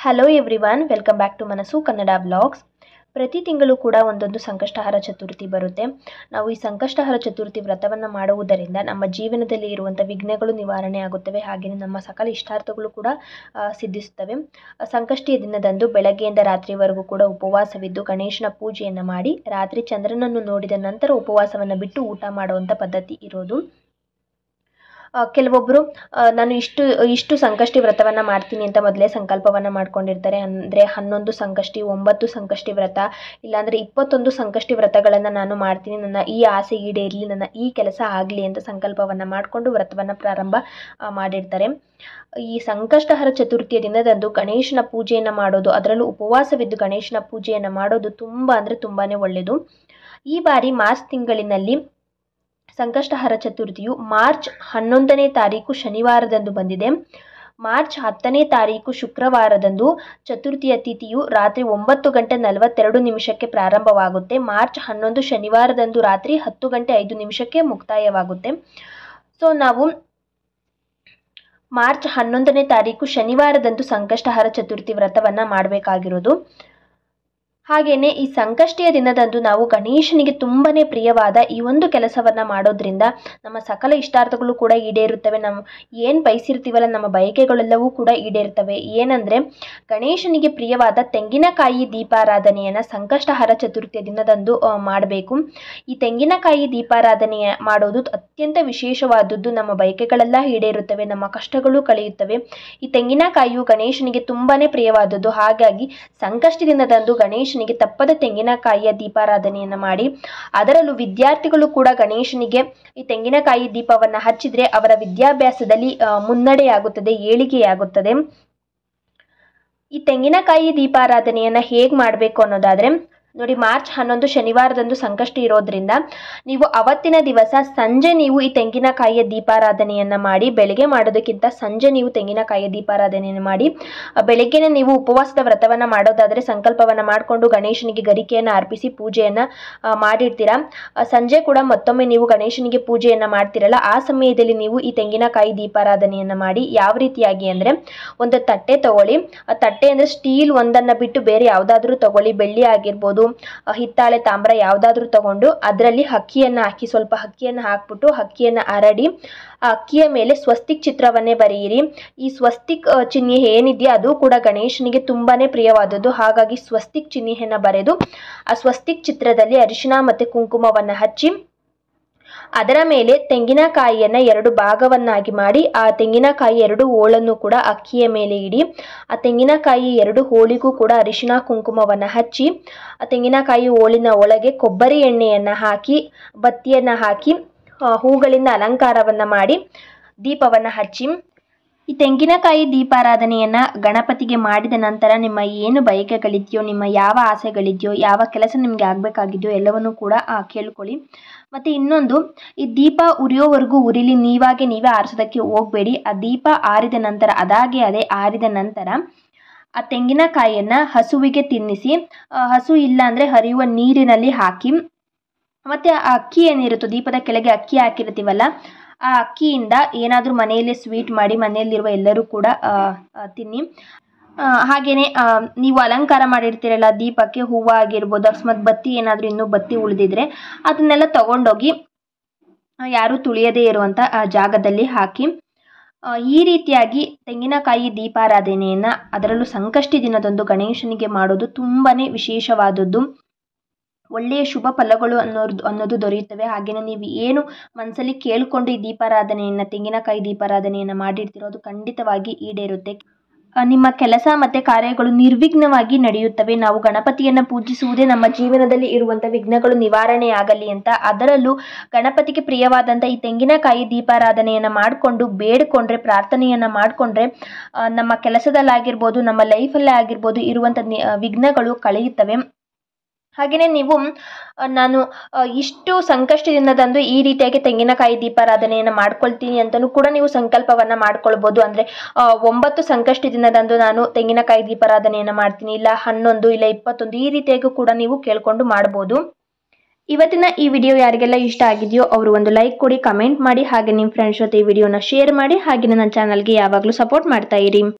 hello everyone welcome back to Manassu Kannada blogs ಪ್ರತಿ ತಿಂಗಳು ಕೂಡ ಒಂದೊಂದು ಸಂಕಷ್ಟಹಾರ ಚತುರ್ಥಿ ಬರುತ್ತೆ ನಾವು ಈ ಸಂಕಷ್ಟಹಾರ ಚತುರ್ಥಿ ವ್ರತವನ್ನು ಮಾಡುವುದರಿಂದ ನಮ್ಮ ಜೀವನದಲ್ಲಿ ಇರುವಂಥ ವಿಘ್ನಗಳು ನಿವಾರಣೆ ಆಗುತ್ತವೆ ಹಾಗೆಯೇ ನಮ್ಮ ಸಕಲ ಇಷ್ಟಾರ್ಥಗಳು ಕೂಡ ಆ, ಸಿದ್ಧಿಸುತ್ತವೆ ಆ, ಸಂಕಷ್ಟಿಯ ದಿನದಂದು ಬೆಳಗ್ಗೆಯಿಂದ ರಾತ್ರಿವರೆಗೂ ಕೂಡ ಉಪವಾಸವಿದ್ದು ಗಣೇಶನ ಪೂಜೆಯನ್ನು ಮಾಡಿ ರಾತ್ರಿ ಚಂದ್ರನನ್ನು ನೋಡಿದ ನಂತರ ಉಪವಾಸವನ್ನು ಬಿಟ್ಟು ಊಟ ಮಾಡುವಂಥ ಪದ್ಧತಿ ಇರೋದು ಆ, ಕೆಲವೊಬ್ಬರು ಆ, ನಾನು ಇಷ್ಟು ಇಷ್ಟು ಸಂಕಷ್ಟಿ ವ್ರತವನ್ನು ಮಾಡ್ತೀನಿ ಅಂತ ಮೊದಲೇ ಸಂಕಲ್ಪವನ್ನು ಮಾಡ್ಕೊಂಡಿರ್ತಾರೆ ಅಂದರೆ ಹನ್ನೊಂದು ಸಂಕಷ್ಟಿ ಒಂಬತ್ತು ಸಂಕಷ್ಟಿ ವ್ರತ ಇಲ್ಲಾಂದರೆ ಇಪ್ಪತ್ತೊಂದು ಸಂಕಷ್ಟಿ ವ್ರತಗಳನ್ನು ನಾನು ಮಾಡ್ತೀನಿ ನನ್ನ ಈ ಆಸೆ ಈಡೇರಲಿ ನನ್ನ ಈ ಕೆಲಸ ಆಗಲಿ ಅಂತ ಸಂಕಲ್ಪವನ್ನು ಮಾಡಿಕೊಂಡು ವ್ರತವನ್ನು ಪ್ರಾರಂಭ ಆ, ಮಾಡಿರ್ತಾರೆ ಈ ಸಂಕಷ್ಟಹರ ಚತುರ್ಥಿಯ ದಿನದಂದು ಗಣೇಶನ ಪೂಜೆಯನ್ನು ಮಾಡೋದು ಅದರಲ್ಲೂ ಉಪವಾಸವಿದ್ದು ಗಣೇಶನ ಪೂಜೆಯನ್ನು ಮಾಡೋದು ತುಂಬ ಅಂದರೆ ತುಂಬಾ ಒಳ್ಳೆಯದು ಈ ಬಾರಿ ಮಾರ್ಚ್ ತಿಂಗಳಿನಲ್ಲಿ ಸಂಕಷ್ಟಹರ ಚತುರ್ಥಿಯು ಮಾರ್ಚ್ ಹನ್ನೊಂದನೇ ತಾರೀಕು ಶನಿವಾರದಂದು ಬಂದಿದೆ ಮಾರ್ಚ್ ಹತ್ತನೇ ತಾರೀಕು ಶುಕ್ರವಾರದಂದು ಚತುರ್ಥಿಯ ತಿಥಿಯು ರಾತ್ರಿ ಒಂಬತ್ತು ಗಂಟೆ ನಲವತ್ತೆರಡು ನಿಮಿಷಕ್ಕೆ ಪ್ರಾರಂಭವಾಗುತ್ತೆ ಮಾರ್ಚ್ ಹನ್ನೊಂದು ಶನಿವಾರದಂದು ರಾತ್ರಿ ಹತ್ತು ಗಂಟೆ ಐದು ನಿಮಿಷಕ್ಕೆ ಮುಕ್ತಾಯವಾಗುತ್ತೆ ಸೊ ನಾವು ಮಾರ್ಚ್ ಹನ್ನೊಂದನೇ ತಾರೀಕು ಶನಿವಾರದಂದು ಸಂಕಷ್ಟಹರ ಚತುರ್ಥಿ ವ್ರತವನ್ನು ಮಾಡಬೇಕಾಗಿರೋದು ಹಾಗೆಯೇ ಈ ಸಂಕಷ್ಟಿಯ ದಿನದಂದು ನಾವು ಗಣೇಶನಿಗೆ ತುಂಬಾ ಪ್ರಿಯವಾದ ಈ ಒಂದು ಕೆಲಸವನ್ನು ಮಾಡೋದ್ರಿಂದ ನಮ್ಮ ಸಕಲ ಇಷ್ಟಾರ್ಥಗಳು ಕೂಡ ಈಡೇರುತ್ತವೆ ನಮ್ಮ ಏನು ಬಯಸಿರ್ತೀವಲ್ಲ ನಮ್ಮ ಬಯಕೆಗಳೆಲ್ಲವೂ ಕೂಡ ಈಡೇರ್ತವೆ ಏನಂದರೆ ಗಣೇಶನಿಗೆ ಪ್ರಿಯವಾದ ತೆಂಗಿನಕಾಯಿ ದೀಪಾರಾಧನೆಯನ್ನು ಸಂಕಷ್ಟಹರ ಚತುರ್ಥಿಯ ದಿನದಂದು ಮಾಡಬೇಕು ಈ ತೆಂಗಿನಕಾಯಿ ದೀಪಾರಾಧನೆಯ ಮಾಡೋದು ಅತ್ಯಂತ ವಿಶೇಷವಾದದ್ದು ನಮ್ಮ ಬಯಕೆಗಳೆಲ್ಲ ಈಡೇರುತ್ತವೆ ನಮ್ಮ ಕಷ್ಟಗಳು ಕಳೆಯುತ್ತವೆ ಈ ತೆಂಗಿನಕಾಯಿಯು ಗಣೇಶನಿಗೆ ತುಂಬಾ ಪ್ರಿಯವಾದದ್ದು ಹಾಗಾಗಿ ಸಂಕಷ್ಟಿ ದಿನದಂದು ಗಣೇಶನಿಗೆ ತಪ್ಪದ ತೆಂಗಿನಕಾಯಿಯ ದೀಪಾರಾಧನೆಯನ್ನು ಮಾಡಿ ಅದರಲ್ಲೂ ವಿದ್ಯಾರ್ಥಿಗಳು ಕೂಡ ಗಣೇಶನಿಗೆ ಈ ತೆಂಗಿನಕಾಯಿ ದೀಪವನ್ನು ಹಚ್ಚಿದರೆ ಅವರ ವಿದ್ಯಾಭ್ಯಾಸದಲ್ಲಿ ಆ, ಮುನ್ನಡೆಯಾಗುತ್ತದೆ ಏಳಿಗೆಯಾಗುತ್ತದೆ ಈ ತೆಂಗಿನಕಾಯಿ ದೀಪಾರಾಧನೆಯನ್ನು ಹೇಗೆ ಮಾಡಬೇಕು ಅನ್ನೋದಾದರೆ ನೋಡಿ ಮಾರ್ಚ್ ಹನ್ನೊಂದು ಶನಿವಾರದಂದು ಸಂಕಷ್ಟಿ ಇರೋದ್ರಿಂದ ನೀವು ಅವತ್ತಿನ ದಿವಸ ಸಂಜೆ ನೀವು ಈ ತೆಂಗಿನಕಾಯಿಯ ದೀಪಾರಾಧನೆಯನ್ನು ಮಾಡಿ ಬೆಳಗ್ಗೆ ಮಾಡೋದಕ್ಕಿಂತ ಸಂಜೆ ನೀವು ತೆಂಗಿನಕಾಯಿಯ ದೀಪಾರಾಧನೆಯನ್ನು ಮಾಡಿ ಆ, ಬೆಳಗ್ಗೆನೇ ನೀವು ಉಪವಾಸದ ವ್ರತವನ್ನು ಮಾಡೋದಾದರೆ ಸಂಕಲ್ಪವನ್ನು ಮಾಡಿಕೊಂಡು ಗಣೇಶನಿಗೆ ಗರಿಕೆಯನ್ನು ಅರ್ಪಿಸಿ ಪೂಜೆಯನ್ನು ಮಾಡಿರ್ತೀರಾ ಆ, ಸಂಜೆ ಕೂಡ ಮತ್ತೊಮ್ಮೆ ನೀವು ಗಣೇಶನಿಗೆ ಪೂಜೆಯನ್ನು ಮಾಡ್ತಿರಲ್ಲ ಆ ಸಮಯದಲ್ಲಿ ನೀವು ಈ ತೆಂಗಿನಕಾಯಿ ದೀಪಾರಾಧನೆಯನ್ನು ಮಾಡಿ ಯಾವ ರೀತಿಯಾಗಿ ಅಂದರೆ ಒಂದು ತಟ್ಟೆ ತಗೊಳ್ಳಿ ಆ ತಟ್ಟೆ ಅಂದರೆ ಸ್ಟೀಲ್ ಒಂದನ್ನು ಬಿಟ್ಟು ಬೇರೆ ಯಾವುದಾದ್ರೂ ತಗೊಳ್ಳಿ ಬೆಳ್ಳಿ ಆಗಿರ್ಬೋದು ಆ, ಹಿತ್ತಾಳೆ ತಾಮ್ರ ಯಾವುದಾದ್ರೂ ತಗೊಂಡು ಅದರಲ್ಲಿ ಅಕ್ಕಿಯನ್ನು ಹಾಕಿ ಸ್ವಲ್ಪ ಅಕ್ಕಿಯನ್ನು ಹಾಕ್ಬಿಟ್ಟು ಅಕ್ಕಿಯನ್ನು ಹರಡಿ ಆ ಅಕ್ಕಿಯ ಮೇಲೆ ಸ್ವಸ್ತಿಕ್ ಚಿತ್ರವನ್ನೇ ಬರೆಯಿರಿ ಈ ಸ್ವಸ್ತಿಕ್ ಆ, ಚಿಹ್ನೆ ಏನಿದೆಯೋ ಅದು ಕೂಡ ಗಣೇಶನಿಗೆ ತುಂಬಾ ಪ್ರಿಯವಾದದ್ದು ಹಾಗಾಗಿ ಸ್ವಸ್ತಿಕ್ ಚಿಹ್ನೆಯನ್ನು ಬರೆದು ಆ ಸ್ವಸ್ತಿಕ್ ಚಿತ್ರದಲ್ಲಿ ಅರಿಶಿಣ ಮತ್ತು ಕುಂಕುಮವನ್ನು ಹಚ್ಚಿ ಅದರ ಮೇಲೆ ತೆಂಗಿನಕಾಯಿಯನ್ನು ಎರಡು ಭಾಗವನ್ನಾಗಿ ಮಾಡಿ ಆ ತೆಂಗಿನಕಾಯಿ ಎರಡು ಹೋಳನ್ನು ಕೂಡ ಅಕ್ಕಿಯ ಮೇಲೆ ಇಡಿ ಆ ತೆಂಗಿನಕಾಯಿ ಎರಡು ಹೋಳಿಗೂ ಕೂಡ ಅರಿಶಿಣ ಕುಂಕುಮವನ್ನು ಹಚ್ಚಿ ಆ ತೆಂಗಿನಕಾಯಿ ಹೋಳಿನ ಒಳಗೆ ಕೊಬ್ಬರಿ ಎಣ್ಣೆಯನ್ನು ಹಾಕಿ ಬತ್ತಿಯನ್ನು ಹಾಕಿ ಆ, ಹೂಗಳಿಂದ ಅಲಂಕಾರವನ್ನು ಮಾಡಿ ದೀಪವನ್ನು ಹಚ್ಚಿ ಈ ತೆಂಗಿನಕಾಯಿ ದೀಪಾರಾಧನೆಯನ್ನು ಗಣಪತಿಗೆ ಮಾಡಿದ ನಂತರ ನಿಮ್ಮ ಏನು ಬಯಕೆಗಳಿದೆಯೋ ನಿಮ್ಮ ಯಾವ ಆಸೆಗಳಿದೆಯೋ ಯಾವ ಕೆಲಸ ನಿಮಗೆ ಆಗಬೇಕಾಗಿದೆಯೋ ಎಲ್ಲವನ್ನು ಕೂಡ ಆ, ಕೇಳ್ಕೊಳ್ಳಿ ಮತ್ತು ಇನ್ನೊಂದು ಈ ದೀಪ ಉರಿಯೋವರೆಗೂ ಉರಿಲಿ ನೀವಾಗೆ ನೀವೇ ಆರಿಸೋದಕ್ಕೆ ಹೋಗಬೇಡಿ ಆ ದೀಪ ಆರಿದ ನಂತರ ಅದಾಗೆ ಅದೇ ಆರಿದ ನಂತರ ಆ ತೆಂಗಿನಕಾಯಿಯನ್ನು ಹಸುವಿಗೆ ತಿನ್ನಿಸಿ ಆ, ಹಸು ಇಲ್ಲ ಅಂದರೆ ಹರಿಯುವ ನೀರಿನಲ್ಲಿ ಹಾಕಿ ಮತ್ತು ಆ ಅಕ್ಕಿ ಏನಿರುತ್ತೋ ದೀಪದ ಕೆಳಗೆ ಅಕ್ಕಿ ಹಾಕಿರ್ತೀವಲ್ಲ ಆ ಅಕ್ಕಿಯಿಂದ ಏನಾದರೂ ಮನೆಯಲ್ಲೇ ಸ್ವೀಟ್ ಮಾಡಿ ಮನೆಯಲ್ಲಿರುವ ಎಲ್ಲರೂ ಕೂಡ ಆ, ಆ, ತಿನ್ನಿ ಆ, ಹಾಗೇನೆ ಆ, ನೀವು ಅಲಂಕಾರ ಮಾಡಿರ್ತೀರಲ್ಲ ದೀಪಕ್ಕೆ ಹೂವು ಆಗಿರ್ಬೋದು ಅಕಸ್ಮಾತ್ ಬತ್ತಿ ಏನಾದರೂ ಇನ್ನೂ ಬತ್ತಿ ಉಳಿದಿದ್ರೆ ಅದನ್ನೆಲ್ಲ ತಗೊಂಡೋಗಿ ಆ, ಯಾರೂ ತುಳಿಯದೇ ಇರುವಂಥ ಆ ಜಾಗದಲ್ಲಿ ಹಾಕಿ ಆ, ಈ ರೀತಿಯಾಗಿ ತೆಂಗಿನಕಾಯಿ ದೀಪಾರಾಧನೆಯನ್ನು ಅದರಲ್ಲೂ ಸಂಕಷ್ಟಿ ದಿನದಂದು ಗಣೇಶನಿಗೆ ಮಾಡೋದು ತುಂಬಾ ವಿಶೇಷವಾದದ್ದು ಒಳ್ಳೆಯ ಶುಭ ಫಲಗಳು ಅನ್ನೋದು ಅನ್ನೋದು ದೊರೆಯುತ್ತವೆ ಹಾಗೆಯೇ ನೀವು ಏನು ಮನಸ್ಸಲ್ಲಿ ಕೇಳಿಕೊಂಡು ಈ ದೀಪಾರಾಧನೆಯನ್ನು ತೆಂಗಿನಕಾಯಿ ದೀಪಾರಾಧನೆಯನ್ನು ಮಾಡಿರ್ತೀರೋ ಅದು ಖಂಡಿತವಾಗಿ ಈಡೇರುತ್ತೆ ಆ, ನಿಮ್ಮ ಕೆಲಸ ಮತ್ತು ಕಾರ್ಯಗಳು ನಿರ್ವಿಘ್ನವಾಗಿ ನಡೆಯುತ್ತವೆ ನಾವು ಗಣಪತಿಯನ್ನು ಪೂಜಿಸುವುದೇ ನಮ್ಮ ಜೀವನದಲ್ಲಿ ಇರುವಂಥ ವಿಘ್ನಗಳು ನಿವಾರಣೆಯಾಗಲಿ ಅಂತ ಅದರಲ್ಲೂ ಗಣಪತಿಗೆ ಪ್ರಿಯವಾದಂಥ ಈ ತೆಂಗಿನಕಾಯಿ ದೀಪಾರಾಧನೆಯನ್ನು ಮಾಡಿಕೊಂಡು ಬೇಡಿಕೊಂಡ್ರೆ ಪ್ರಾರ್ಥನೆಯನ್ನು ಮಾಡಿಕೊಂಡ್ರೆ ನಮ್ಮ ಕೆಲಸದಲ್ಲಾಗಿರ್ಬೋದು ನಮ್ಮ ಲೈಫಲ್ಲೇ ಆಗಿರ್ಬೋದು ಇರುವಂಥ ನಿ ಆ, ವಿಘ್ನಗಳು ಕಳೆಯುತ್ತವೆ ಹಾಗೆಯೇ ನೀವು ಆ, ನಾನು ಆ, ಇಷ್ಟು ಸಂಕಷ್ಟ ದಿನದಂದು ಈ ರೀತಿಯಾಗಿ ತೆಂಗಿನಕಾಯಿ ದೀಪಾರಾಧನೆಯನ್ನು ಮಾಡ್ಕೊಳ್ತೀನಿ ಅಂತಲೂ ಕೂಡ ನೀವು ಸಂಕಲ್ಪವನ್ನು ಮಾಡ್ಕೊಳ್ಬೋದು ಅಂದರೆ ಒಂಬತ್ತು ಸಂಕಷ್ಟ ದಿನದಂದು ನಾನು ತೆಂಗಿನಕಾಯಿ ದೀಪಾರಾಧನೆಯನ್ನು ಮಾಡ್ತೀನಿ ಇಲ್ಲ ಹನ್ನೊಂದು ಇಲ್ಲ ಇಪ್ಪತ್ತೊಂದು ಈ ರೀತಿಯಾಗೂ ಕೂಡ ನೀವು ಕೇಳಿಕೊಂಡು ಮಾಡ್ಬೋದು ಇವತ್ತಿನ ಈ ವಿಡಿಯೋ ಯಾರಿಗೆಲ್ಲ ಇಷ್ಟ ಆಗಿದೆಯೋ ಅವರು ಒಂದು ಲೈಕ್ ಕೊಡಿ ಕಮೆಂಟ್ ಮಾಡಿ ಹಾಗೆ ನಿಮ್ಮ ಫ್ರೆಂಡ್ಸ್ ಜೊತೆ ಈ ವಿಡಿಯೋನ ಶೇರ್ ಮಾಡಿ ಹಾಗೆ ನನ್ನ ಚಾನಲ್ಗೆ ಯಾವಾಗಲೂ ಸಪೋರ್ಟ್ ಮಾಡ್ತಾ ಇರಿ